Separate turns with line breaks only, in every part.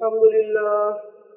الحمد لله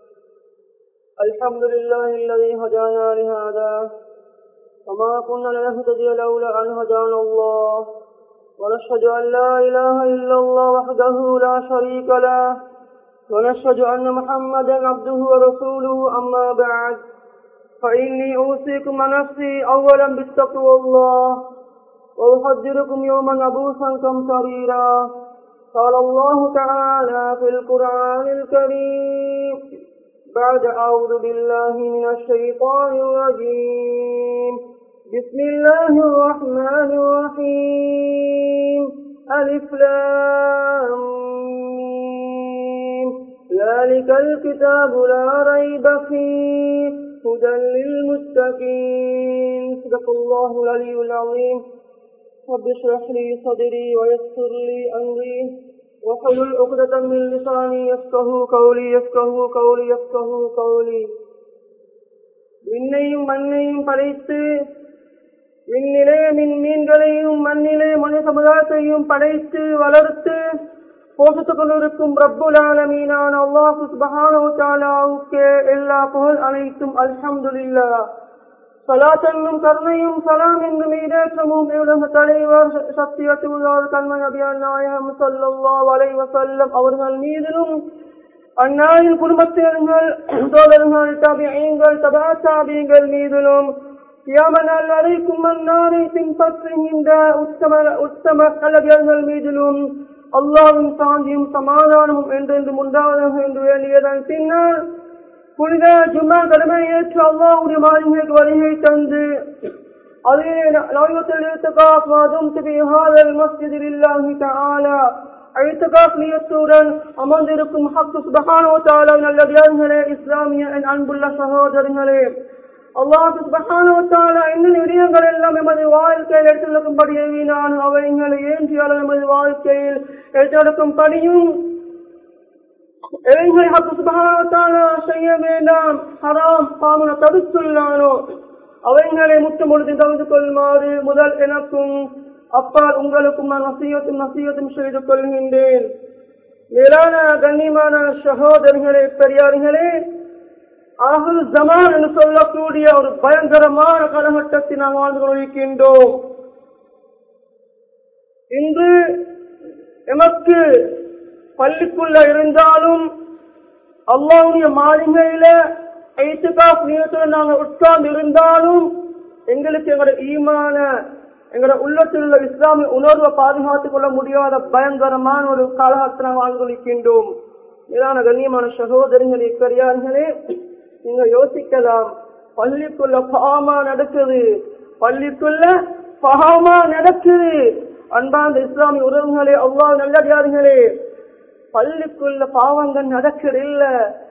الحمد لله الذي هدانا لهذا وما كنا لنهتدي لولا أن هدانا الله ونشهد أن لا إله إلا الله وحده لا شريك له ونشهد أن محمدا عبده ورسوله أما بعد فإني أوصيكم نفسي أولا بالتقوى الله وأحذركم يوما عبوسا كمطريرا قال الله تعالى في القرآن الكريم بعد أعوذ بالله من الشيطان الرجيم بسم الله الرحمن الرحيم ألف لام ذلك الكتاب لا ريب فيه هدى للمتقين صدق الله العلي العظيم رب اشرح لي صدري ويسر لي أمري وحلل عقدة من لساني يفقه قولي يفقه قولي يفقه قولي விண்ணையும் மண்ணையும் படைத்து விண்ணிலே மின் மீன்களையும் மண்ணிலே மனித சமுதாயத்தையும் படைத்து வளர்த்து போஷித்துக் கொண்டிருக்கும் ரப்புல் ஆலமீனான அல்லாஹு சுபஹானஹு தஆலாவுக்கு எல்லா புகழ் அனைத்தும் அல்ஹம்துலில்லாஹ் சலாத் என்னும் கருணையும் சலாம் என்னும் ஈடேற்றமும் உலக தலைவர் சத்திய தூதர் கண்மை அபியான் நாயகம் ஸல்லல்லாஹு அலைஹி வஸல்லம் அவர்கள் மீதிலும் அந்நாளின் குடும்பத்தினர்கள் தோழர்கள் தபியங்கள் தபா தாபியங்கள் மீதிலும் கியாமனால் வரைக்கும் அந்நாளை பின்பற்றுகின்ற உத்தம உத்தம கலவியர்கள் மீதிலும் அல்லாவின் சாந்தியும் சமாதானமும் என்றென்றும் உண்டாவதாக என்று வேண்டியதன் பின்னால் புனித ஜும்மா கடமை ஏற்று அல்லாவுடைய மாளிகைக்கு வருகை தந்து அதே நாயகத்தில் இழுத்தகாப் மாதம் திபிஹாதல் மஸ்ஜிதில் இல்லாஹி தஆலா அழுத்தகாப் நியத்துடன் அமர்ந்திருக்கும் ஹக்கு சுபஹானோ தாலா நல்லடியார்களே இஸ்லாமிய என் அன்புள்ள சகோதரர்களே அல்லாஹ் சுபஹானோ தாலா என்ன விடயங்கள் எல்லாம் எமது வாழ்க்கையில் எடுத்துள்ளக்கும்படி நான் அவைகளை ஏற்றியால் எமது வாழ்க்கையில் எடுத்தெடுக்கும் படியும் எவைகளை ஹக்கு சுபஹானோ தாலா செய்ய வேண்டாம் ஹராம் பாவன தடுத்துள்ளானோ அவைகளை முற்றம் பொழுது தவிர்த்து கொள்ளுமாறு முதல் எனக்கும் அப்பால் உங்களுக்கும் நான் நசியத்தும் நசியத்தும் செய்து கொள்கின்றேன் மேலான கண்ணியமான சகோதரிகளே பெரியார்களே அகல் ஜமான் என்று சொல்லக்கூடிய ஒரு பயங்கரமான காலகட்டத்தை நாம் வாழ்ந்து கொண்டிருக்கின்றோம் இன்று எமக்கு பள்ளிக்குள்ள இருந்தாலும் அல்லாவுடைய மாளிகையில ஐத்துகாப் நியத்துடன் நாங்கள் உட்கார்ந்து இருந்தாலும் எங்களுக்கு எங்களோட ஈமான எங்களோட உள்ளத்தில் உள்ள இஸ்லாமிய உணர்வை பாதுகாத்துக் கொள்ள முடியாத பயங்கரமான ஒரு காலகட்டத்தை நாம் வாழ்ந்து கொண்டிருக்கின்றோம் இதான கண்ணியமான சகோதரிகளே பெரியார்களே நீங்க யோசிக்கலாம் பள்ளிக்குள்ள பாமா நடக்குது பள்ளிக்குள்ள பாமா நடக்குது அன்பாந்த இஸ்லாமிய உறவுகளே அவ்வளவு நல்லடியார்களே பள்ளிக்குள்ள பாவங்கள் நடக்குது இல்ல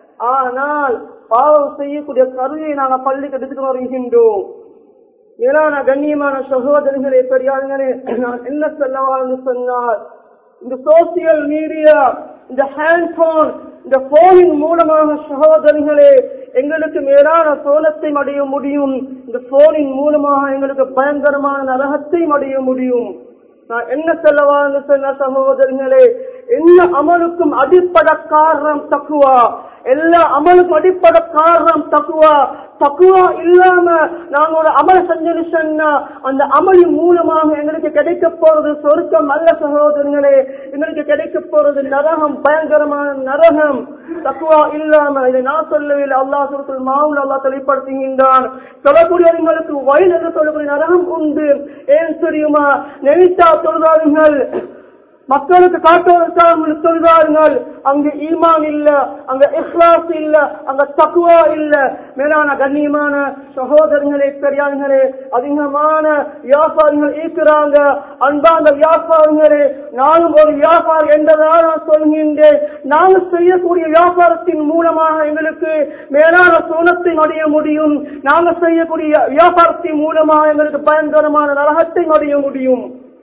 ஆனால் பாவம் செய்யக்கூடிய கருவியை நாங்க பள்ளிக்கு எடுத்துட்டு வருகின்றோம் மேலான கண்ணியமான சகோதரிகளே பெரியார்களே நான் என்ன சொல்லவான்னு சொன்னால் இந்த சோசியல் மீடியா இந்த ஹேண்ட் போன் இந்த போனின் மூலமாக சகோதரிகளே எங்களுக்கு மேலான சோனத்தை அடைய முடியும் இந்த போனின் மூலமாக எங்களுக்கு பயங்கரமான நரகத்தை அடைய முடியும் நான் என்ன சொல்லவான்னு சொன்ன சகோதரிகளே எல்லா அமலுக்கும் அடிப்பட காரணம் தக்குவா எல்லா அமலுக்கும் அடிப்பட காரணம் தக்குவா தக்குவா இல்லாம நாங்க ஒரு அமல் செஞ்சு சொன்னா அந்த அமலின் மூலமாக எங்களுக்கு கிடைக்க போறது சொருக்கம் அல்ல சகோதரங்களே எங்களுக்கு கிடைக்க போறது நரகம் பயங்கரமான நரகம் தக்குவா இல்லாம இதை நான் சொல்லவில்லை அல்லா சொல் மாவுல் அல்லா தெளிப்படுத்துகின்றான் சொல்லக்கூடியவங்களுக்கு வயது என்று சொல்லக்கூடிய நரகம் உண்டு ஏன் தெரியுமா நெனித்தா தொழுதார்கள் மக்களுக்கு காட்டுவதற்காக சொல்கிறார்கள் அங்க ஈமான் இல்ல அங்க இஹ்லாஸ் இல்ல அங்க தக்குவா இல்ல மேலான கண்ணியமான சகோதரர்களே பெரியார்களே அதிகமான வியாபாரிகள் இருக்கிறாங்க அன்பாந்த வியாபாரிகளே நானும் ஒரு வியாபாரி என்றதாக நான் சொல்கின்றேன் நாங்கள் செய்யக்கூடிய வியாபாரத்தின் மூலமாக எங்களுக்கு மேலான சோனத்தை அடைய முடியும் நாங்கள் செய்யக்கூடிய வியாபாரத்தின் மூலமாக எங்களுக்கு பயங்கரமான நரகத்தை அடைய முடியும்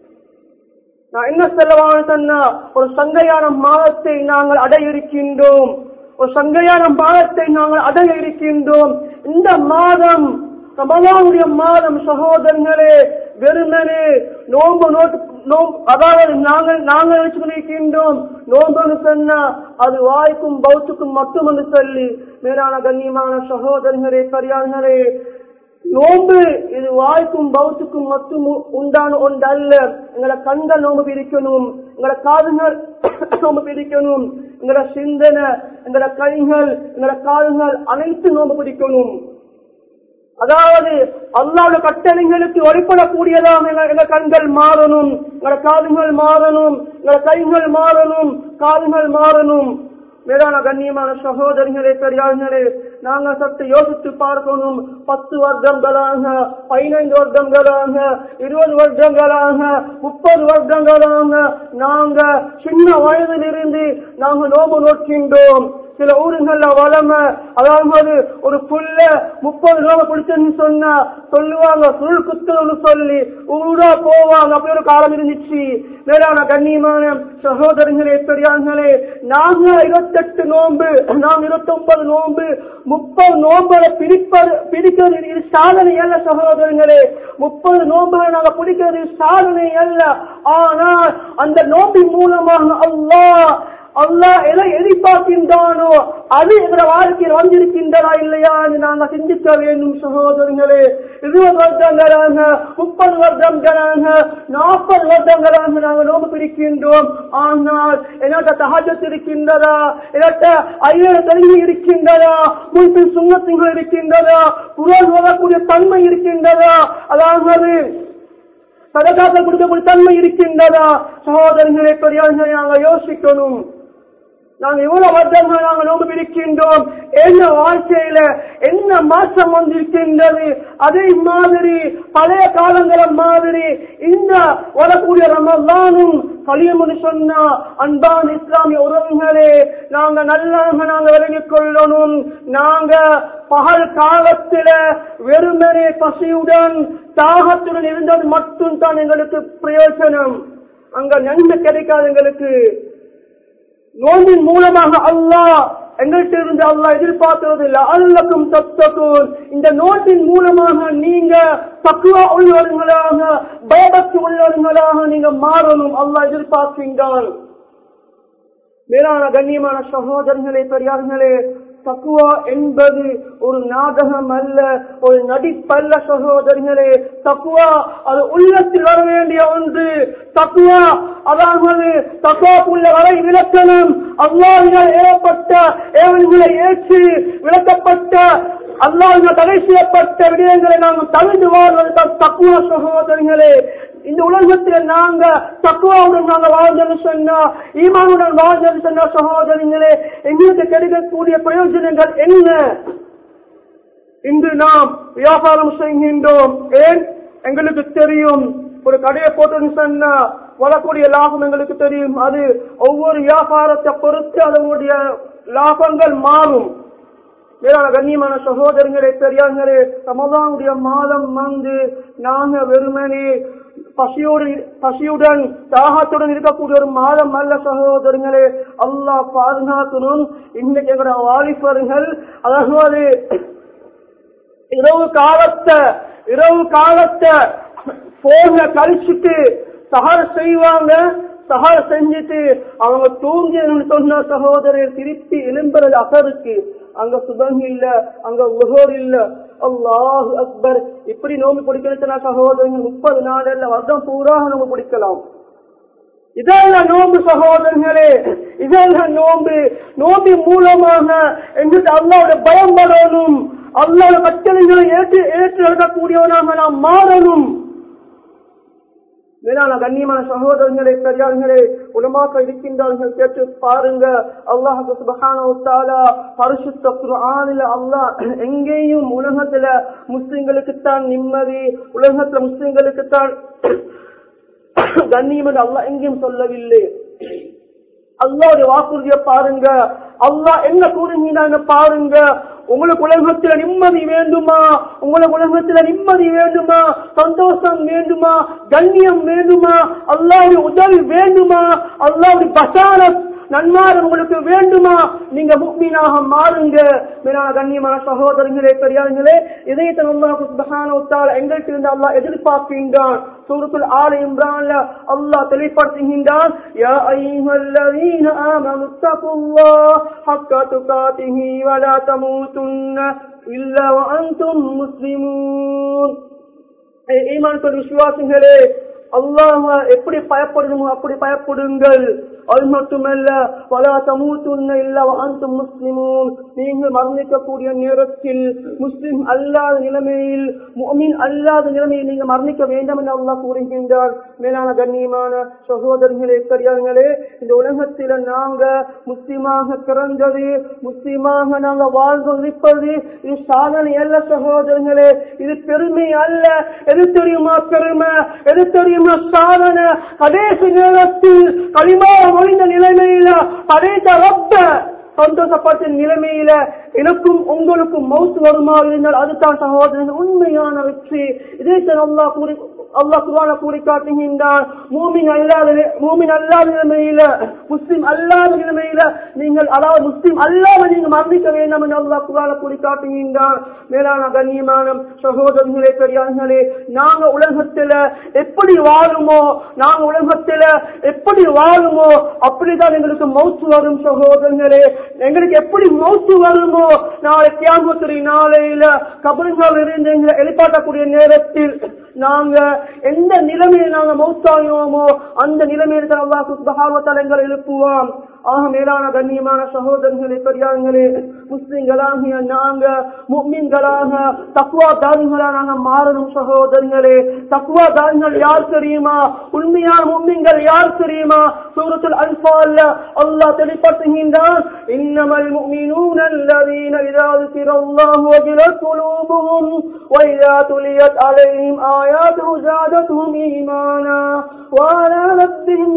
நான் என்ன செல்லவான்னு சொன்னா ஒரு சங்கையான மாதத்தை நாங்கள் அடைய இருக்கின்றோம் ஒரு சங்கையான மாதத்தை நாங்கள் அடைய இருக்கின்றோம் இந்த மாதம் ரமலானுடைய மாதம் சகோதரர்களே வெறுமனே நோம்பு நோட்டு நோம்பு அதாவது நாங்கள் நாங்கள் நினைச்சுக்கின்றோம் நோம்புன்னு சொன்னா அது வாய்க்கும் பௌத்துக்கும் மட்டும் சொல்லி மேலான கண்ணியமான சகோதரர்களே சரியானங்களே நோம்பு இது வாய்க்கும் பௌத்துக்கும் மட்டும் உண்டான ஒன்று அல்ல எங்களை கண்கள் நோம்பு பிரிக்கணும் எங்களை காதுகள் நோம்பு பிரிக்கணும் எங்களோட சிந்தனை எங்களோட கைகள் எங்களோட காதுகள் அனைத்து நோம்பு பிடிக்கணும் அதாவது அல்லாவுடைய கட்டளைகளுக்கு வழிபடக்கூடியதாக எங்க- எங்க கண்கள் மாறணும் எங்களோட காதுகள் மாறணும் எங்களோட கைகள் மாறணும் காதுகள் மாறணும் மேலான கண்ணியமான சகோதரிகளே பெரியார்களே நாங்க சற்று யோசித்து பார்க்கணும் பத்து வருடங்களாக பதினைந்து வருடங்களாக இருபது வருடங்களாக முப்பது வருடங்களாக நாங்க சின்ன வயதிலிருந்து நாங்க நோம்பு நோக்கின்றோம் சில ஊருங்கள்ல வளமை அதாவது ஒரு புல்ல முப்பது ரூபா பிடிச்சன்னு சொன்னா சொல்லுவாங்க சுருள் குத்துன்னு சொல்லி ஊரா போவாங்க அப்படி ஒரு காலம் இருந்துச்சு மேலான கண்ணியமான சகோதரங்களே பெரியார்களே நாங்க இருபத்தெட்டு நோன்பு நாங்க இருபத்தி ஒன்பது நோன்பு முப்பது நோன்புகளை பிடிப்பது பிடிக்கிறது இது சாதனை அல்ல சகோதரங்களே முப்பது நோன்புகளை நாங்க பிடிக்கிறது இது சாதனை அல்ல ஆனால் அந்த நோம்பின் மூலமாக அல்லாஹ் அல்லாஹ் எதை எதிர்பார்க்கின்றானோ அது என்ற வாழ்க்கையில் வந்திருக்கின்றதா இல்லையா என்று நாங்கள் சிந்திக்க வேண்டும் சகோதரர்களே இருபது வருடங்களாக முப்பது வருடங்களாக நாற்பது வருடங்களாக நாங்கள் நோம்பு பிடிக்கின்றோம் ஆனால் என்னட்ட தகஜத் இருக்கின்றதா என்னட்ட ஐயர தெளிவு இருக்கின்றதா முன்பின் சுண்ணத்துகள் இருக்கின்றதா குரல் வரக்கூடிய தன்மை இருக்கின்றதா அதாவது சதகாக்கள் கொடுக்கக்கூடிய தன்மை இருக்கின்றதா சகோதரர்களே பெரியார்களை நாங்கள் யோசிக்கணும் நாங்க எவ்வளவு வருடங்கள் நாங்க நோம்பு பிடிக்கின்றோம் என்ன வாழ்க்கையில என்ன மாற்றம் வந்திருக்கின்றது அதே மாதிரி பழைய காலங்கள மாதிரி இந்த வரக்கூடிய ரமலானும் கலியமுன்னு சொன்னா அன்பான் இஸ்லாமிய உறவுகளே நாங்க நல்லாக நாங்க விளங்கிக் கொள்ளணும் நாங்க பகல் காலத்தில வெறுமனே பசியுடன் தாகத்துடன் இருந்தது மட்டும் தான் எங்களுக்கு பிரயோஜனம் அங்க நன்மை கிடைக்காது எங்களுக்கு நோம்பின் மூலமாக அல்லாஹ் எங்கள்கிட்ட இருந்து அல்லாஹ் எதிர்பார்க்கிறது இல்லை அல்லக்கும் தத்தக்கும் இந்த நோட்டின் மூலமாக நீங்க தக்குவா உள்ளவர்களாக பயபக்தி உள்ளவர்களாக நீங்க மாறணும் அல்லாஹ் எதிர்பார்க்கின்றான் மேலான கண்ணியமான சகோதரர்களே பெரியார்களே தக்குவா என்பது ஒரு நாடகம் அல்ல ஒரு நடிப்பல்ல சகோதரர்களே தக்குவா அது உள்ளத்தில் வர வேண்டிய ஒன்று தக்குவா அதாவது தக்குவாக்குள்ள வரை விளக்கணும் அல்லாஹினால் ஏற்பட்ட ஏவல்களை ஏற்று விளக்கப்பட்ட அல்லாஹினால் தடை செய்யப்பட்ட விடயங்களை நாங்கள் தவிர்த்து வாழ்வது தான் தக்குவா சகோதரர்களே இந்த உலகத்துல நாங்க தக்குவாவுடன் நாங்க வாழ்ந்தது சொன்னா ஈமானுடன் வாழ்ந்தது சொன்னா சகோதரங்களே எங்களுக்கு கிடைக்கக்கூடிய பிரயோஜனங்கள் என்ன இன்று நாம் வியாபாரம் செய்கின்றோம் ஏன் எங்களுக்கு தெரியும் ஒரு கடையை போட்டு சொன்னா வரக்கூடிய லாபம் எங்களுக்கு தெரியும் அது ஒவ்வொரு வியாபாரத்தை பொறுத்து அதனுடைய லாபங்கள் மாறும் மேலான கண்ணியமான சகோதரங்களே பெரியார்களே ரமலானுடைய மாதம் வந்து நாங்க வெறுமனே பசியோடு பசியுடன் தாகத்துடன் இருக்கக்கூடிய ஒரு மாதம் அல்ல சகோதரங்களே அல்லாஹ் பாதுகாக்கணும் இன்னைக்கு எங்களோட வாலிபர்கள் அதாவது இரவு காலத்தை இரவு காலத்தை போன கழிச்சுட்டு சகார செய்வாங்க சகார செஞ்சுட்டு அவங்க தூங்கி சொன்ன சகோதரர் திருப்பி எழும்புறது அசருக்கு அங்க சுபம் இல்ல அங்க உகோர் இல்ல அல்லாஹ் அக்பர் இப்படி நோம்பு பிடிக்கிறதுனா சகோதரர்கள் முப்பது நாள் இல்ல வருடம் பூரா நோம்பு பிடிக்கலாம் இதெல்லாம் நோம்பு சகோதரர்களே இதெல்லாம் நோம்பு நோம்பின் மூலமாக எங்களுக்கு அல்லாவோட பயம் படணும் அல்லாவோட கட்டளைகளை ஏற்று ஏற்று எழுதக்கூடியவனாக நாம் மாறணும் மேலான கண்ணியமான சகோதரர்களே பெரியார்களே உலமாக்க இருக்கின்றார்கள் கேட்டு பாருங்க அல்லாஹ் சுபஹானஹு தஆலா பரிசுத்த குர்ஆனில் அல்லாஹ் எங்கேயும் உலகத்துல முஸ்லிம்களுக்கு தான் நிம்மதி உலகத்துல முஸ்லிம்களுக்கு தான் கண்ணியம் என்று அல்லாஹ் எங்கேயும் சொல்லவில்லை அல்லாவுடைய வாக்குறுதியை பாருங்க அல்லாஹ் என்ன கூறுகிறாங்க பாருங்க உங்களுக்கு உலகத்துல நிம்மதி வேண்டுமா உங்களுக்கு உலகத்துல நிம்மதி வேண்டுமா சந்தோஷம் வேண்டுமா கண்ணியம் வேண்டுமா அல்லாவுடைய உதவி வேண்டுமா அல்லாவுடைய பசாரத் நன்மாறு உங்களுக்கு வேண்டுமா நீங்க முக்மீனாக மாறுங்க மேலான கண்ணியமான சகோதரர்களே பெரியார்களே இதயத்தை அல்லாஹ் சுப்ஹானஹு வ தஆலா எங்கள்கிட்ட இருந்து அல்லாஹ் எதிர்பார்க்கின்றான் சூரத்துல் ஆல இம்ரான்ல அல்லாஹ் தெளிவுபடுத்துகின்றான் யா அய்யுஹல்லதீன ஆமனு தகுல்லாஹ் ஹக்க துகாதிஹி வ லா தமூதுன்ன இல்லா வ அன்தும் முஸ்லிமூன் ஏ- ஈமான் கொண்ட விசுவாசிகளே அல்லாஹ் எப்படி பயப்படணுமோ அப்படி பயப்படுங்கள் அது மட்டுமல்ல வலா தமூத்துன்ன இல்ல அன்தும் முஸ்லிமூன் நீங்கள் மரணிக்கக்கூடிய நேரத்தில் முஸ்லிம் அல்லாத நிலைமையில் முஃமின் அல்லாத நிலைமையில் நீங்கள் மரணிக்க வேண்டாம் என்று அல்லாஹ் கூறுகின்றார் மேலான கண்ணியமான சகோதரர்களே பெரியார்களே இந்த உலகத்தில நாங்க முஸ்லிமாக பிறந்தது முஸ்லிமாக நாங்க வாழ்ந்து இருப்பது இது சாதனை அல்ல சகோதரர்களே இது பெருமை அல்ல எது தெரியுமா பெருமை எது தெரியுமா சாதனை கடைசி நேரத்தில் களிமா ஒழிந்த நிலைமையில படைத்த ரப்ப சந்தோஷப்பட்ட நிலைமையில எனக்கும் உங்களுக்கும் மவுத்து வருமா இருந்தால் அதுதான் சகோதரன் உண்மையான வெற்றி இதே அல்லாஹ் கூறி அல்லாஹ் குர்ஆன கூறி காட்டுகின்றான் மூமின் அல்லாத நி- மூமின் அல்லாத நிலைமையில முஸ்லிம் அல்லாத நிலைமையில நீங்கள் அதாவது முஸ்லிம் அல்லாத நீங்க மரணிக்க வேண்டாம் என்று அல்லாஹ் குர்ஆன கூறி காட்டுகின்றான் மேலான கண்ணியமான சகோதரர்களே பெரியார்களே நாங்க உலகத்துல எப்படி வாழுமோ நாங்க உலகத்துல எப்படி வாழுமோ அப்படிதான் எங்களுக்கு மௌத்து வரும் சகோதரர்களே எங்களுக்கு எப்படி மௌத்து வருமோ நாளை தியாகத்துறை நாளையில கபருங்கள் இருந்து எங்களை எழுப்பாட்டக்கூடிய நேரத்தில் நாங்க எந்த நிலைமையில் நாங்க மௌத்தாகினோமோ அந்த நிலைமையில் தான் அல்லாஹ் சுப்ஹானஹு எங்களை எழுப்புவான் ஆக மேலான கண்ணியமான சகோதரர்களே பெரியார்களே முஸ்லிம்களாகிய நாங்க முக்மீன்களாக தக்குவா தாரிகளா நாங்க மாறணும் சகோதரர்களே தக்குவா தாரிகள் யார் தெரியுமா உண்மையான முக்மீன்கள் யார் தெரியுமா சூரத்துல் அன்பால்ல அல்லாஹ் தெளிப்படுத்துகின்றான் இன்னமல் முக்மினூன الذين إذا ذكر الله وجلت قلوبهم وإذا تليت عليهم آياته زادتهم إيمانا وعلى ربهم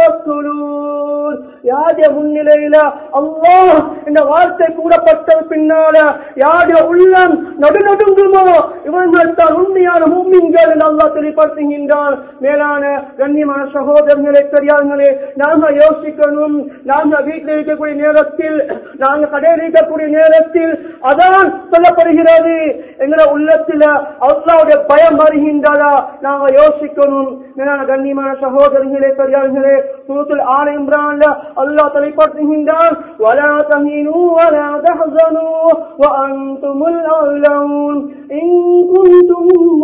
يتوكلون யாருடைய முன்னிலையில அல்லாஹ் இந்த வார்த்தை கூறப்பட்ட பின்னால யாருடைய உள்ளம் நடுநடுங்குமோ இவர்கள் தான் உண்மையான மூமின்கள் என்று அல்லாஹ் தெளிப்படுத்துகின்றான் மேலான கண்ணியமான சகோதரர்களே பெரியார்களே நாங்க யோசிக்கணும் நாங்க வீட்டில் இருக்கக்கூடிய நேரத்தில் நாங்க கடையில் இருக்கக்கூடிய நேரத்தில் அதான் சொல்லப்படுகிறது எங்களோட உள்ளத்துல அல்லாவுடைய பயம் வருகின்றதா நாங்க யோசிக்கணும் மேலான கண்ணியமான சகோதரர்களே பெரியார்களே சூரத்தில் ஆல இம்ரான்ல அல்லாஹ் தலைப்படுத்துகின்றான் ولا تهنوا ولا تحزنوا وأنتم الأعلون إن كنتم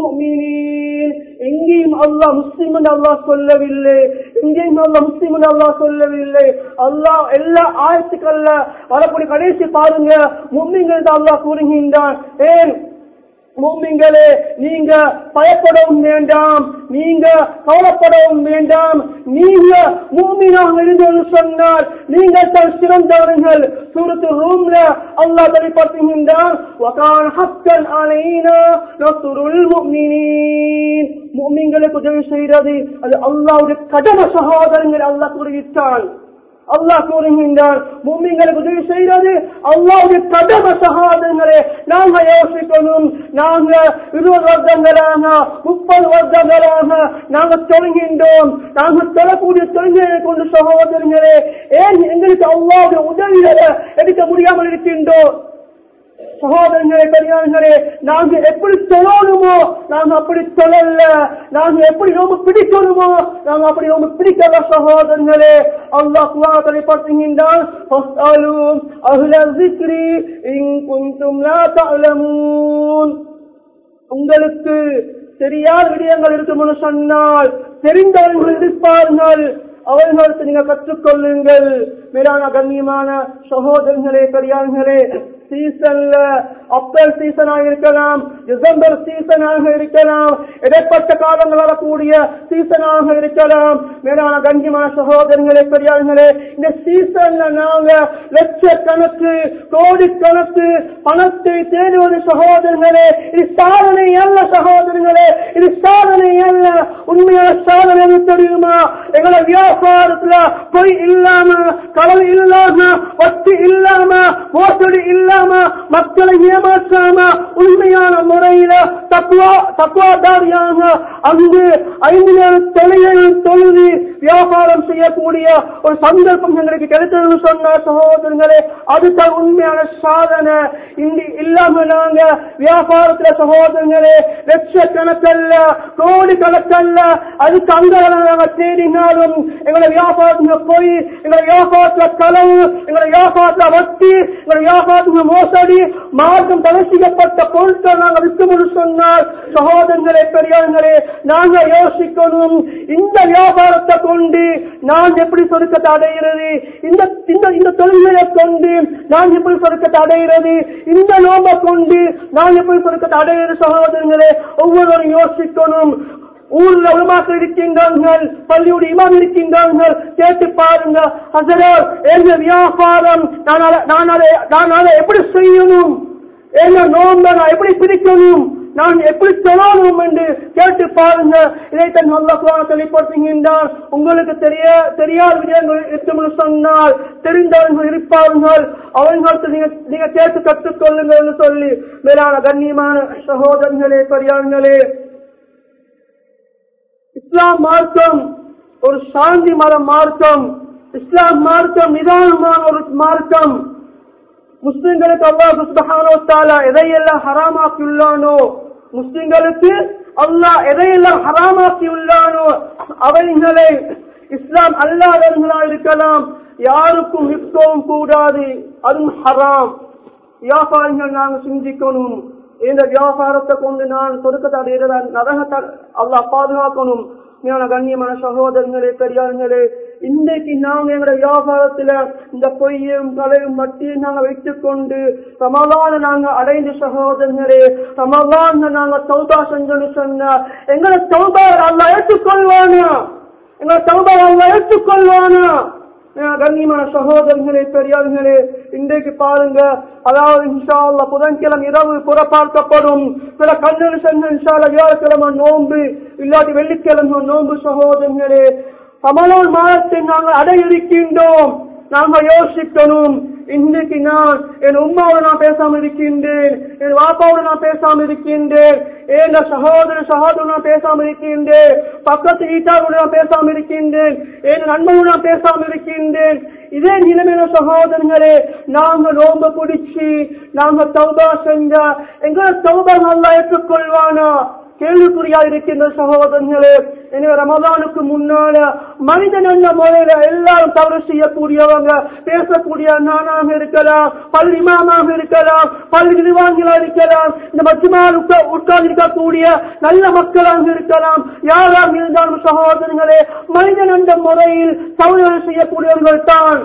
مؤمنين எங்கேயும் அல்லாஹ் முஸ்லிம் என்று அல்லாஹ் சொல்லவில்லை எங்கேயும் அல்லாஹ் முஸ்லிம் என்று அல்லாஹ் சொல்லவில்லை அல்லாஹ் எல்லா ஆயத்துக்கள்ல வரக்கூடிய கடைசி பாருங்க மும்மிங்கள் அல்லாஹ் கூறுகின்றான் ஏன் மூமிங்களே நீங்க பயப்படவும் வேண்டாம் நீங்க கவலைப்படவும் வேண்டாம் நீங்க மூமினாக இருந்து சொன்னால் நீங்கள் தான் சிறந்தவர்கள் சூரத்து ரூம்ல அல்லாஹ் வெளிப்படுத்துகின்றான் وَكَانَ حَقًّا عَلَيْنَا نَصْرُ الْمُؤْمِنِينَ மூமிங்களுக்கு உதவி செய்கிறது அது அல்லாஹ்வுடைய கடமை சகோதரங்கள் அல்லாஹ் கூறிவிட்டான் அல்லாஹ் கூறுகின்றான் பூமிங்களுக்கு உதவி செய்கிறது அல்லாவுடைய கடமை சகாதங்களே நாங்க யோசிக்கணும் நாங்க இருபது வருடங்களாக முப்பது வருடங்களாக நாங்க தொழுகின்றோம் நாங்க தொழக்கூடிய தொழிலை கொண்டு சகோதரங்களே ஏன் எங்களுக்கு அல்லாவுடைய உதவிகளை எடுக்க முடியாமல் இருக்கின்றோம் சகோதரங்களே பெரியார்களே நாங்க எப்படி தொழணுமோ நாங்க அப்படி தொழல நாங்க எப்படி ரொம்ப பிடிக்கணுமோ நாங்க அப்படி ரொம்ப பிடிக்கல சகோதரங்களே அல்லாஹ் குவாதலை படுத்துகின்றான் فَاسْأَلُوا أَهْلَ الذِّكْرِ إِن كُنتُمْ لَا تَعْلَمُونَ உங்களுக்கு தெரியாத விடயங்கள் இருக்கும்னு சொன்னால் தெரிந்தவர்கள் இருப்பார்கள் அவர்களுக்கு நீங்க கற்றுக்கொள்ளுங்கள் மேலான கண்ணியமான சகோதரர்களே பெரியார்களே சீசன்ல அப்ரல் சீசனாக இருக்கலாம் டிசம்பர் சீசனாக இருக்கலாம் இடைப்பட்ட காலங்கள் வரக்கூடிய சீசனாக இருக்கலாம் மேலான கண்ணியமான சகோதரர்களே பெரியார்களே இந்த சீசன்ல நாங்க லட்சக்கணக்கு கோடிக்கணக்கு பணத்தை தேடுவது சகோதரர்களே இது சாதனை அல்ல சகோதரர்களே இது சாதனை அல்ல உண்மையான சாதனை எது தெரியுமா எங்களை வியாபாரத்துல பொய் இல்லாம களவு இல்லாம வட்டி இல்லாம மோசடி இல்லாம மக்களை ஏமாற்றாம உண்மையான முறையில தக்குவா தக்குவாதாரியாக அங்கு ஐந்து நேர தொழிலில் தொழுது வியாபாரம் செய்யக்கூடிய ஒரு சந்தர்ப்பம் எங்களுக்கு கிடைத்தது சொன்ன சகோதரர்களே அதுதான் உண்மையான சாதனை இந்தி இல்லாம நாங்க வியாபாரத்துல சகோதரர்களே லட்சக்கணக்கல்ல கோடி கணக்கல்ல அதுக்கு அங்க நாங்க தேடினாலும் எங்களை வியாபாரத்துல போய் எங்களை வியாபாரத்துல களவு எங்களை வியாபாரத்துல வட்டி எங்களை வியாபாரத்துல மோசடி மார்க்கம் தடை செய்யப்பட்ட பொருட்கள் நாங்கள் விற்கும்போது சொன்னால் சகோதரங்களே பெரியார்களே நாங்க யோசிக்கணும் இந்த வியாபாரத்தை கொண்டு நான் எப்படி சொருக்கத்தை அடைகிறது இந்த இந்த இந்த தொழில்களை கொண்டு நான் எப்படி சொருக்கத்தை அடைகிறது இந்த நோம்பை கொண்டு நான் எப்படி சொருக்கத்தை அடைகிறது சகோதரங்களே ஒவ்வொருவரும் யோசிக்கணும் ஊர்ல உலமாக்கள் இருக்கின்றார்கள் பள்ளியுடைய இமாம் இருக்கின்றார்கள் கேட்டு பாருங்க ஹசரத் எங்க வியாபாரம் நான் அதை- நான் அதை நான் அதை எப்படி செய்யணும் எங்க நோம்ப நான் எப்படி பிரிக்கணும் நான் எப்படி சொல்லணும் என்று கேட்டு பாருங்க இதைத்தான் நல்ல குரான தெளிப்படுத்துகின்றான் உங்களுக்கு தெரிய தெரியாத விடயங்கள் இருக்கும் சொன்னால் தெரிந்தவர்கள் இருப்பார்கள் அவங்களுக்கு நீங்க நீங்க கேட்டு கற்றுக்கொள்ளுங்கள் என்று சொல்லி மேலான கண்ணியமான சகோதரர்களே பெரியார்களே இஸ்லாம் மார்க்கம் ஒரு சாந்தி மத மார்க்கம் இஸ்லாம் மார்க்கம் நிதானமான ஒரு மார்க்கம் முஸ்லிம்களுக்கு அல்லாஹ் சுப்ஹானஹு வ தஆலா எதையெல்லாம் ஹராமாக்கி உள்ளானோ முஸ்லிம்களுக்கு அல்லாஹ் எதையெல்லாம் ஹராமாக்கி உள்ளானோ அவைகளை இஸ்லாம் அல்லாதவர்களா இருக்கலாம் யாருக்கும் விற்கவும் கூடாது அதுவும் ஹராம் வியாபாரிகள் நாங்க சிந்திக்கணும் இந்த வியாபாரத்தை கொண்டு நான் சொருக்கத்தை அடைகிறதா நரகத்தை அல்லாஹ் பாதுகாக்கணும் ஞான கண்ணியமான சகோதரங்களே பெரியார்களே இன்றைக்கு நாங்க எங்களோட வியாபாரத்துல இந்த பொய்யும் கலையும் மட்டியும் நாங்க வைத்துக் கொண்டு சமாதான நாங்க அடைந்த சகோதரங்களே சமாதான நாங்க சௌதா செஞ்சோன்னு சொன்னா எங்களை சௌதா அல்ல ஏற்றுக்கொள்வானா எங்களை சௌதா அல்ல ஏற்றுக்கொள்வானா அஹ் கண்ணியமான சகோதரர்களே பெரியார்களே இன்றைக்கு பாருங்க அதாவது இன்ஷா அல்லாஹ் புதன்கிழமை இரவு புறப்பார்க்கப்படும் சில கண்ணன் சென்று இன்ஷா அல்லாஹ் வியாழக்கிழமை நோன்பு இல்லாட்டி வெள்ளிக்கிழமை நோன்பு சகோதரர்களே கமலான் மாதத்தை நாங்கள் அடைய இருக்கின்றோம் நாங்க யோசிக்கணும் இன்னைக்கு நான் என் உம்மாவோட நான் பேசாம இருக்கின்றேன் என் வாப்பாவோட நான் பேசாம இருக்கின்றேன் என் சகோதர சகோதரன் நான் பேசாம இருக்கின்றேன் பக்கத்து வீட்டாரோட நான் பேசாம இருக்கின்றேன் என் நண்பனோட நான் பேசாம இருக்கின்றேன் இதே நிலைமையில சகோதரங்களே நாங்க நோம்ப குடிச்சு நாங்க தௌபா செஞ்சா எங்களை தௌபா நல்லா ஏற்றுக்கொள்வானா கேள்விக்குறியா இருக்கின்ற சகோதரர்களே எனவே ரமதானுக்கு முன்னால மனிதன் என்ற முறையில எல்லாரும் தவறு செய்யக்கூடியவங்க பேசக்கூடிய நானாக இருக்கலாம் பள்ளி இமாமாக இருக்கலாம் பள்ளி நிர்வாகிகளா இருக்கலாம் இந்த மத்தியமாக உட்கார்ந்து இருக்கக்கூடிய நல்ல மக்களாக இருக்கலாம் யாராக இருந்தாலும் சகோதரர்களே மனிதன் என்ற முறையில் தவறுகள் செய்யக்கூடியவர்கள் தான்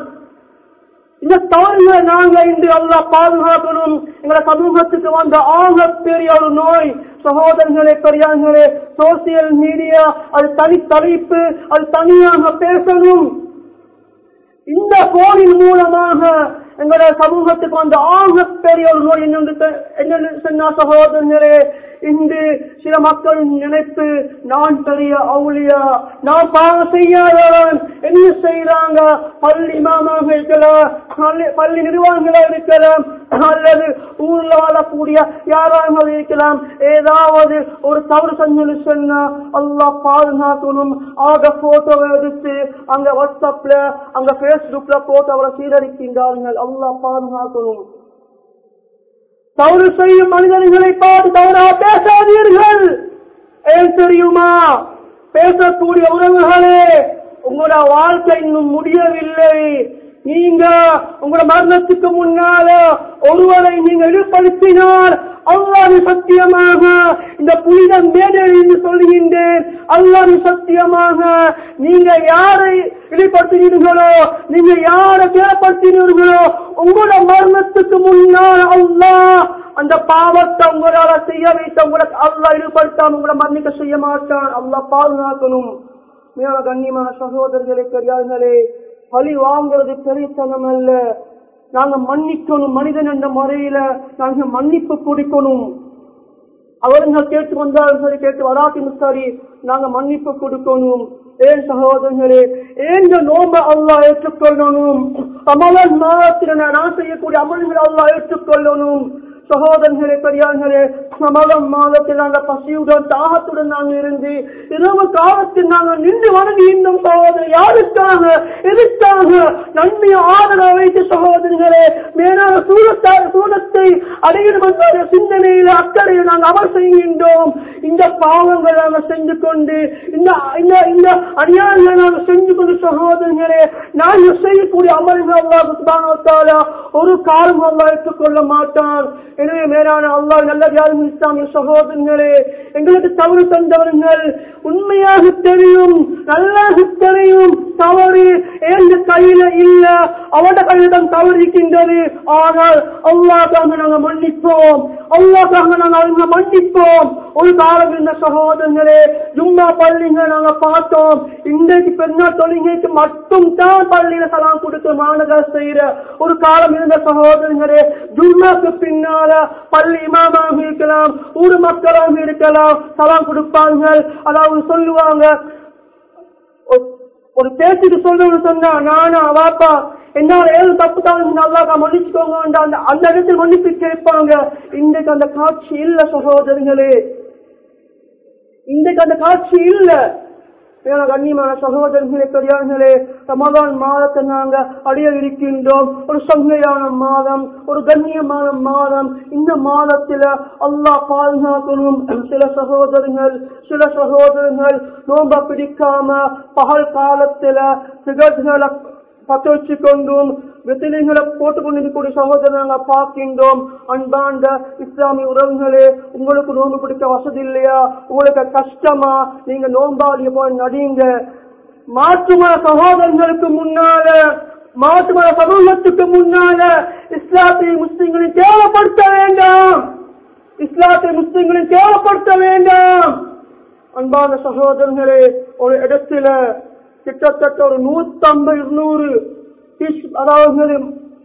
இந்த தவறுகளை நாங்க இன்று அல்லா பாதுகாக்கணும் எங்களை சமூகத்துக்கு வந்த ஆக பெரிய ஒரு நோய் சகோதரர்களே பெரியார்களே சோசியல் மீடியா அது தனி தலைப்பு அது தனியாக பேசணும் இந்த போரின் மூலமாக எங்களுடைய சமூகத்துக்கு வந்த ஆக பெரிய ஒரு நோய் என்னென்று என்ன சொன்ன சகோதரர்களே இன்று சில மக்கள் நினைப்பு நான் பெரிய அவுளியா நான் பாவம் செய்யாதவன் என்ன செய்யறாங்க பள்ளி இமாமாக இருக்கலாம் பள்ளி- பள்ளி நிர்வாகங்களா இருக்கலாம் அல்லது ஊர்ல வாழக்கூடிய யாராக இருக்கலாம் ஏதாவது ஒரு தவறு செஞ்சு சொன்னா அல்லாஹ் பாதுகாக்கணும் ஆக போட்டோவை எடுத்து அங்க வாட்ஸ்அப்ல அங்க பேஸ்புக்ல போட்டு அவரை சீரழிக்கின்றார்கள் அல்லாஹ் பாதுகாக்கணும் தவறு செய்யும் மனிதர்களை பார்த்து தவறாக பேசாதீர்கள் ஏன் தெரியுமா பேசக்கூடிய உறவுகளே உங்களோட வாழ்க்கை இன்னும் முடியவில்லை நீங்க உங்களோட மரணத்துக்கு முன்னால ஒருவரை நீங்க இழிப்படுத்தினால் அல்லாஹ் சத்தியமாக இந்த புனித மேடையில் என்று சொல்கின்றேன் அல்லாஹ் சத்தியமாக நீங்க யாரை இழிப்படுத்தினீர்களோ நீங்க யாரை கேட்படுத்தினீர்களோ உங்களோட மரணத்துக்கு முன்னால் அல்லாஹ் அந்த பாவத்தை உங்களால செய்ய வைத்த உங்களை அல்லாஹ் ஈடுபடுத்தாம உங்களை மன்னிக்க செய்ய மாட்டான் அல்லாஹ் பாதுகாக்கணும் மேல கண்ணியமான சகோதரர்களே பெரியார்களே பழி வாங்குறது பெரியத்தனம் அல்ல நாங்க மன்னிக்கணும் மனிதன் என்ற முறையில நாங்க மன்னிப்பு கொடுக்கணும் அவர்கள் கேட்டு வந்தாலும் சரி கேட்டு வராட்டியும் சரி நாங்க மன்னிப்பு கொடுக்கணும் ஏன் சகோதரர்களே ஏன் இந்த நோம்ப அல்லாஹ் ஏற்றுக்கொள்ளணும் அமலன் மாதத்தில் நான் செய்யக்கூடிய அமல்களை அல்லாஹ் ஏற்றுக்கொள்ளணும் சகோதரர்களே பெரியார்களே ரமலான் மாதத்தில் நாங்கள் பசியுடன் தாகத்துடன் நாங்கள் இருந்து இரவு காலத்தில் நாங்கள் நின்று வணங்கி இன்னும் சகோதரர் யாருக்காக எதுக்காக நன்மையை ஆதரவு வைத்து சகோதரர்களே மேலான சூழத்தார் சூழத்தை அடையிடும் என்ற சிந்தனையில் அக்கறையில் நாங்கள் அமல் செய்கின்றோம் இந்த பாவங்கள் நாங்கள் செஞ்சு கொண்டு இந்த இந்த இந்த அநியாயங்களை நாங்கள் செஞ்சு கொண்டு சகோதரர்களே நாங்கள் செய்யக்கூடிய அமல்கள் அல்லாஹ் சுப்ஹானஹு வ தஆலா ஒரு காலம் அல்லாஹ் ஏற்றுக்கொள்ள மாட்டான் எனவே மேலான அல்லாஹ் நல்ல யாரும் இஸ்லாமிய சகோதரர்களே எங்களுக்கு தவறு தந்தவர்கள் உண்மையாக தெரியும் நல்லாக தெரியும் தவறு எந்த கையில இல்ல அவட கையில தான் தவறு இருக்கின்றது ஆனால் அல்லாஹாக நாங்கள் மன்னிப்போம் அல்லாஹாக நாங்கள் அவங்க மன்னிப்போம் ஒரு காலம் இருந்த சகோதரர்களே ஜும்மா பள்ளிங்க நாங்க பார்த்தோம் இன்றைக்கு பெருநாள் தொழுகைக்கு மட்டும் தான் பள்ளியில சலாம் கொடுத்து மாநகர் செய்யற ஒரு காலம் இருந்த சகோதரர்களே ஜும்மாக்கு பின்னால பள்ளி இமாமாக இருக்கலாம் ஊர் மக்களாக இருக்கலாம் சலாம் கொடுப்பார்கள் அதாவது சொல்லுவாங்க ஒரு- ஒரு பேச்சுக்கு சொல்றவங்க சொன்னா நானா வாப்பா என்னால ஏது தப்பு தான் நல்லா மன்னிச்சுக்கோங்க அந்த அந்த இடத்தில் மன்னிப்பு கேட்பாங்க இன்றைக்கு அந்த காட்சி இல்ல சகோதரர்களே இன்றைக்கு அந்த காட்சி இல்ல ஏன்னா கண்ணியமான சகோதரர்களே பெரியார்களே ரமதான் மாதத்தை நாங்க அடைய இருக்கின்றோம் ஒரு சங்கையான மாதம் ஒரு கண்ணியமான மாதம் இந்த மாதத்துல அல்லாஹ் பாதுகாக்கணும் சில சகோதரர்கள் சில சகோதரர்கள் நோம்ப பிடிக்காம பகல் காலத்துல சிகரெட்டுகளை பத்த வச்சு கொண்டும் வெத்திலைகளை போட்டுக் கொண்டிருக்கக்கூடிய சகோதரர் நாங்கள் பார்க்கின்றோம் அன்பாண்ட இஸ்லாமிய உறவுகளே உங்களுக்கு நோன்பு பிடிக்க வசதி இல்லையா உங்களுக்கு கஷ்டமா நீங்க நோம்பாளிய போய் நடிங்க மாற்றுமர சகோதரர்களுக்கு முன்னால மாற்றுமர சமூகத்துக்கு முன்னால இஸ்லாத்தை முஸ்லிம்களை தேவைப்படுத்த வேண்டாம் இஸ்லாத்தை முஸ்லிம்களை தேவைப்படுத்த வேண்டாம் அன்பான சகோதரர்களே ஒரு இடத்துல கிட்டத்தட்ட ஒரு நூத்தம்பது இருநூறு அதாவது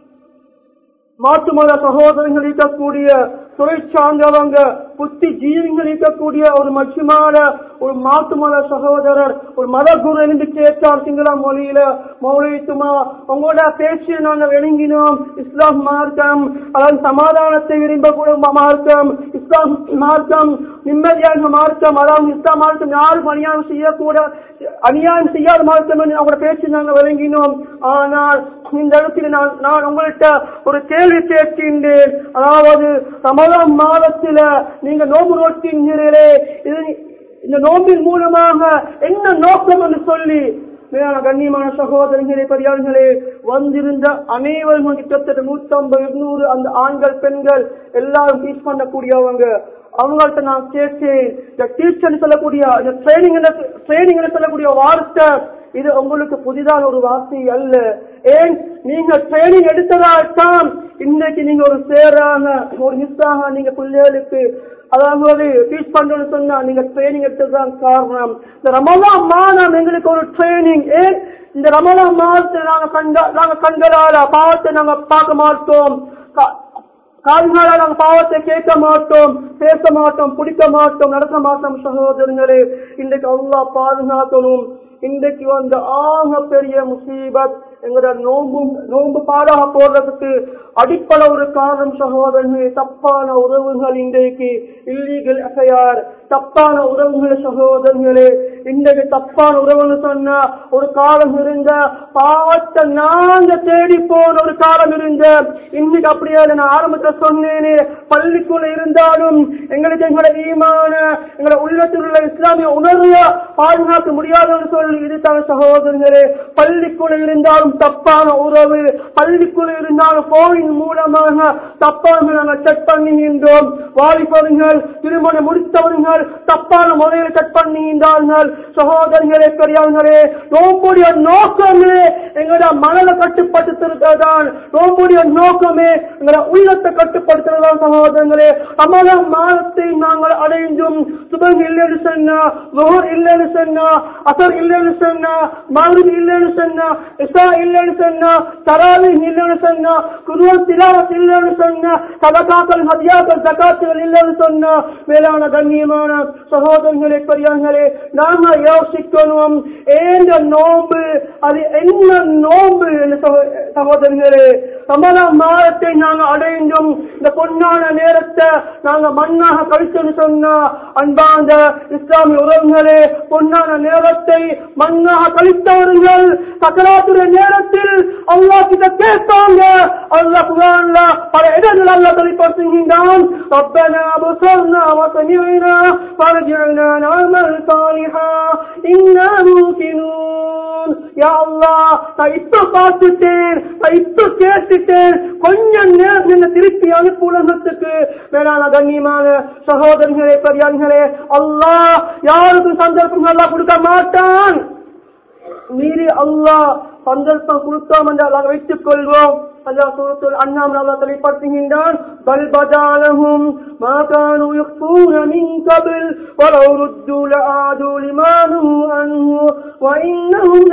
மாட்டு மத சகோதரங்கள் இருக்கக்கூடிய துறை சார்ந்தவங்க புத்தி ஜீவிகள் இருக்கக்கூடிய ஒரு மச்சிமான ஒரு மாட்டு மத சகோதரர் ஒரு மத குரு என்று கேட்டார் சிங்கள மொழியில மௌலித்துமா உங்களோட பேச்சு நாங்க விளங்கினோம் இஸ்லாம் மார்க்கம் அதாவது சமாதானத்தை விரும்பக்கூடிய மார்க்கம் இஸ்லாம் மார்க்கம் நிம்மதியான மார்க்கம் அதாவது இஸ்லாம் மார்க்கம் யாரும் அநியாயம் செய்யக்கூட அநியாயம் செய்யாத மார்க்கம் என்று அவங்களோட பேச்சு நாங்க விளங்கினோம் ஆனால் இந்த இடத்துல நான் நான் உங்கள்கிட்ட ஒரு கேள்வி கேட்கின்றேன் அதாவது ரமலான் மாதத்துல நீங்க நோம்பு நோக்கின்றீர்களே இது இந்த நோம்பின் மூலமாக என்ன நோக்கம் என்று சொல்லி மேலான கண்ணியமான சகோதரர்களே பெரியார்களே வந்திருந்த அனைவரும் கிட்டத்தட்ட நூற்றம்பது இருநூறு அந்த ஆண்கள் பெண்கள் எல்லாரும் டீச் பண்ணக்கூடியவங்க அவங்கள்ட்ட நான் கேட்டேன் இந்த டீச்சர் சொல்லக்கூடிய இந்த ட்ரைனிங் ட்ரைனிங் சொல்லக்கூடிய வார்த்தை இது உங்களுக்கு புதிதான ஒரு வார்த்தை அல்ல ஏன் நீங்க ட்ரைனிங் எடுத்ததால் தான் இன்னைக்கு நீங்க ஒரு சேராக ஒரு மிஸ்ஸாக நீங்க பிள்ளைகளுக்கு அதாவது டீச் பண்றோம்னு சொன்னா நீங்க ட்ரைனிங் எடுத்ததுதான் காரணம் இந்த ரமலா மாதம் எங்களுக்கு ஒரு ட்ரைனிங் ஏன் இந்த ரமலா மாதத்தை நாங்க கண்ட நாங்க கண்களால பாவத்தை நாங்க பார்க்க மாட்டோம் கா- கால்களால் நாங்கள் பாவத்தை கேட்க மாட்டோம் பேச மாட்டோம் பிடிக்க மாட்டோம் நடக்க மாட்டோம் சகோதரங்களே இன்றைக்கு அல்லாஹ் பாதுகாக்கணும் இன்றைக்கு வந்த ஆக பெரிய முசீபத் எங்களோட நோம்பு நோம்பு பாடாக போடுறதுக்கு அடிப்படை ஒரு காரணம் சகோதரர்களே தப்பான உறவுகள் இன்றைக்கு இல்லீகல் அஃபையார் தப்பான உறவுகள் சகோதரர்களே இன்றைக்கு தப்பான உறவுகள் சொன்னா ஒரு காலம் இருந்த பாவத்தை நாங்க தேடி போன ஒரு காலம் இருந்த இன்னைக்கு அப்படியே இல்லை. நான் ஆரம்பத்துல சொன்னேனே பள்ளிக்குள்ள இருந்தாலும் எங்களுக்கு எங்களோட ஈமான எங்களோட உள்ளத்தில் உள்ள இஸ்லாமிய உணர்வை பாதுகாக்க முடியாதுன்னு சொல்லி இதுதான் சகோதரர்களே பள்ளிக்குள்ள இருந்தாலும் தப்பான உறவு பள்ளிக்குள்ள இருந்தாலும் போனின் மூலமாக தப்பான நாங்கள் செக் பண்ணுகின்றோம் வாலிபர்கள் திருமணம் முடித்தவர்கள் தப்பான முறையில் செக் பண்ணுகின்றார்கள் சகோதரர்களே பெரியார்களே நோம்புடைய நோக்கமே எங்களோட மனதை கட்டுப்படுத்துறதுதான் நோம்புடைய நோக்கமே எங்களோட உள்ளத்தை கட்டுப்படுத்துறதுதான் சகோதரங்களே அமல மாதத்தை நாங்கள் அடைந்தும் சுபம் இல்லைன்னு சொன்னா லுஹர் இல்லைன்னு சொன்னா அசர் இல்லைன்னு சொன்னா மகரிப் இல்லைன்னு சொன்னா இசா இல்லைன்னு சொன்னா தராவி இல்லைன்னு சொன்னா குருவல் திலாவத் இல்லைன்னு சொன்னா சதகாக்கள் ஹதியாக்கள் ஜகாத்துகள் இல்லைன்னு சொன்னா மேலான கண்ணியமான சகோதரர்களே பெரியார்களே நாங்க யோசிக்கணும் ஏந்த நோம்பு அது என்ன நோம்பு என்று சகோ- சகோதரர்களே ரமலான் மாதத்தை நாங்க அடைந்தும் இந்த பொன்னான நேரத்தை நாங்க மண்ணாக கழிச்சோன்னு சொன்னா அன்பாந்த இஸ்லாமிய உறவுகளே பொன்னான நேரத்தை மண்ணாக கழித்தவர்கள் சக்கராத்துடைய நேரத்தில் அல்லாஹ் கிட்ட கேட்பாங்க அல்லாஹ் குரான்ல பல இடங்கள் அல்லாஹ் தெளிப்படுத்துகின்றான் ربنا بصرنا وسمعنا فارجعنا نعمل صالحا إنا موقنون يا الله நான் இப்ப பார்த்துட்டேன் நான் இப்ப கேட்டுட்டேன் கொஞ்சம் நேரம் என்ன திருப்பி அனுப்பு உலகத்துக்கு வேளாண் கண்ணியமான சகோதரர்களே பெரியார்களே அல்லாஹ் யாருக்கும் சந்தர்ப்பம் நல்லா கொடுக்க மாட்டான் மீறி அல்லாஹ் சந்தர்ப்பம் கொடுத்தோம் என்று அல்லாஹ் வைத்துக் கொள்வோம் அல்லாஹ் சூரத்துல் அன்ஆம் அல்லாஹ் தெளிப்படுத்துகின்றான் பல் பதாலஹும் மா கானு யக்ஃபூன மின் கபில் வலவ் ருத்து லஆது லிமா நஹு அன்ஹு வ இன்னஹும்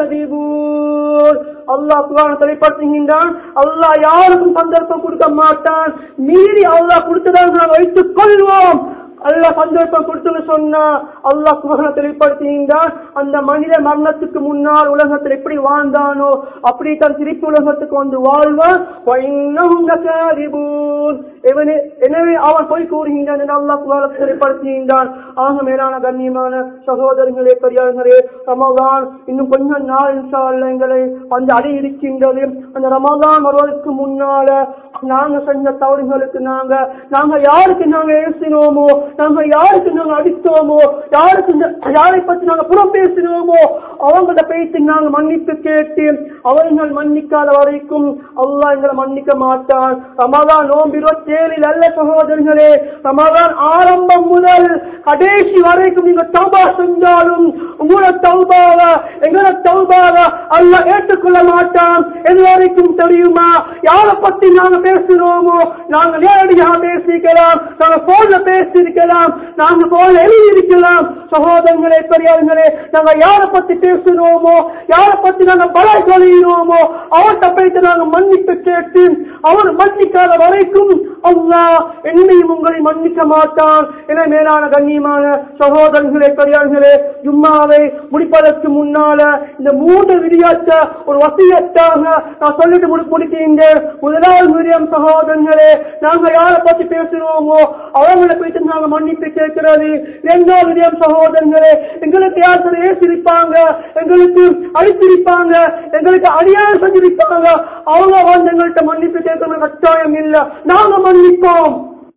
லகாதிபூன் அல்லாஹ் குர்ஆன் தெளிப்படுத்துகின்றான் அல்லாஹ் யாருக்கும் சந்தர்ப்பம் கொடுக்க மாட்டான் மீறி அல்லாஹ் கொடுத்ததாக நாம் வைத்துக் கொள்வோம் அல்லாஹ் சந்தர்ப்பம் கொடுத்துன்னு சொன்னா அல்லாஹ் குரான தெளிப்படுத்துகின்றான் அந்த மனித மரணத்துக்கு முன்னால் உலகத்தில் எப்படி வாழ்ந்தானோ அப்படித்தான் திருப்பி உலகத்துக்கு வந்து வாழ்வான் وَإِنَّهُمْ لَكَاذِبُونَ. இவனே- எனவே அவன் போய் கூறுகின்றான் என்று அல்லாஹ் குரான தெளிப்படுத்துகின்றான் ஆக மேலான கண்ணியமான சகோதரர்களே பெரியார்களே ரமலான் இன்னும் கொஞ்ச நாள் இன்ஷா அல்லாஹ் எங்களை வந்து அடை இருக்கின்றது அந்த ரமலான் வருவதற்கு முன்னால நாங்க செஞ்ச தவறுகளுக்கு நாங்க நாங்க யாருக்கு நாங்க ஏசினோமோ நாங்க யாருக்கு நாங்க அடித்தோமோ யாருக்கு இந்த- யாரை பத்தி நாங்க புறம் பேசினோமோ அவங்கள்ட்ட பேசி நாங்க மன்னிப்பு கேட்டு அவர்கள் மன்னிக்காத வரைக்கும் அல்லாஹ் எங்களை மன்னிக்க மாட்டான் ரமதான் நோம்பு இருபத்தி ஏழில் அல்ல சகோதரர்களே ரமதான் ஆரம்பம் முதல் கடைசி வரைக்கும் நீங்க தௌபா செஞ்சாலும் உங்களோட தௌபாவ எங்களோட தௌபாவ அல்லாஹ் ஏற்றுக்கொள்ள மாட்டான் எது வரைக்கும் தெரியுமா யாரை பத்தி நாங்க பேசினோமோ நாங்க நேரடியாக பேசிக்கலாம் நாங்க போன்ல பேசியிருக்கலாம் நாங்க போன்ல எழுதியிருக்கலாம் சகோதரங்களே பெரியார்களே நாங்க யாரை பத்தி பேசினோமோ யாரை பத்தி நாங்க பல சொல்லினோமோ அவர்கிட்ட போயிட்டு நாங்க மன்னிப்பு கேட்டு அவர் மன்னிக்காத வரைக்கும் அல்லாஹ் என்னையும் உங்களை மன்னிக்க மாட்டான் என மேலான கண்ணியமான சகோதரர்களே பெரியார்களே ஜும்மாவை முடிப்பதற்கு முன்னால இந்த மூன்று விடியாச்ச ஒரு வசியத்தாக நான் சொல்லிட்டு முடி முடிக்கின்றேன் முதலாவது விடியம் சகோதரர்களே நாங்க யாரை பத்தி பேசுறோமோ அவங்களை போயிட்டு நாங்க மன்னிப்பு கேட்கிறது இரண்டாவது விடியம் சகோதரர்களே எங்களுக்கு யார் சில ஏசிருப்பாங்க எங்களுக்கு அழித்திருப்பாங்க எங்களுக்கு அநியாயம் செஞ்சிருப்பாங்க அவங்க வந்து எங்கள்கிட்ட மன்னிப்பு கேட்கணும் கட்டாயம் இல்ல நாங்க மன்னிப்போம்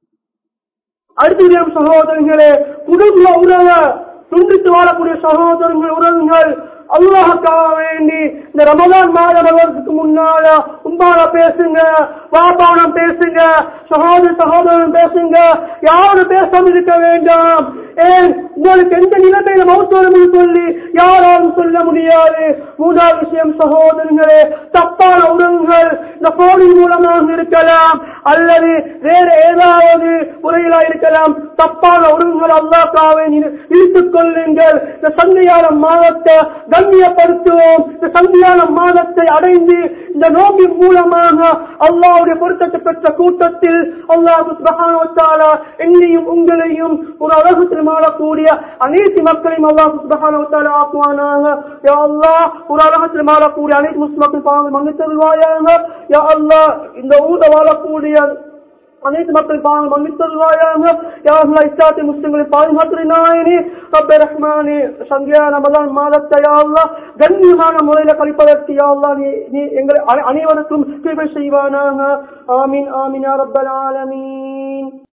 அடுத்த சகோதரர்களே குடும்ப உறவை துண்டித்து வாழக்கூடிய சகோதரங்கள் உறவுகள் அல்லாஹுக்காக வேண்டி இந்த ரமதான் மாதம் வருவதற்கு முன்னால உம்மால பேசுங்க பாபாவனம் பேசுங்க சகோதர சகோதரன் பேசுங்க யாரும் பேசாம இருக்க வேண்டாம் ஏன் உங்களுக்கு எந்த நிலைமையில மௌத்தோரம் சொல்லி யாராலும் சொல்ல முடியாது மூன்றாவது விஷயம் சகோதரர்களே தப்பான உறவுகள் இந்த போனின் மூலமாக இருக்கலாம் அல்லது வேற ஏதாவது முறையிலா இருக்கலாம் தப்பான உறவுகள் அல்லாக்காவை இழுத்துக் கொள்ளுங்கள் இந்த சந்தையான மாதத்தை கண்ணியப்படுத்துவோம் இந்த சந்தையான மாதத்தை அடைந்து இந்த நோம்பின் மூலமாக அல்லாவுடைய பொருத்தத்தை பெற்ற கூட்டத்தில் அல்லாஹு சுபஹானவத்தாலா என்னையும் உங்களையும் ஒரு அழகத்தில் மாறக்கூடிய அனைத்து மக்களையும் அல்லாஹு சுபஹானவத்தாலா ஆக்குவானாக யா அல்லாஹ் ஒரு அழகத்தில் மாறக்கூடிய அனைத்து முஸ்லிம் மக்கள் பாவங்கள் மன்னித்தருவாயாக யா அல்லாஹ் இந்த ஊரில் வாழக்கூடிய அனைத்து மக்கள் பாவங்கள் மன்னித்தருவாயாக யா அல்லாஹ் இஸ்லாத்தை முஸ்லிம்களை பாதுகாத்து நாயனே ரப்பே ரஹ்மானே சந்தியா ரமலான் மாதத்தை யா அல்லாஹ் கண்ணியமான முறையில கழிப்பதற்கு யா அல்லாஹ் நீ நீ எங்களை அனை- அனைவருக்கும் கிருபை செய்வானாக ஆமீன் ஆமீன் யா ரப்பல் ஆலமீன்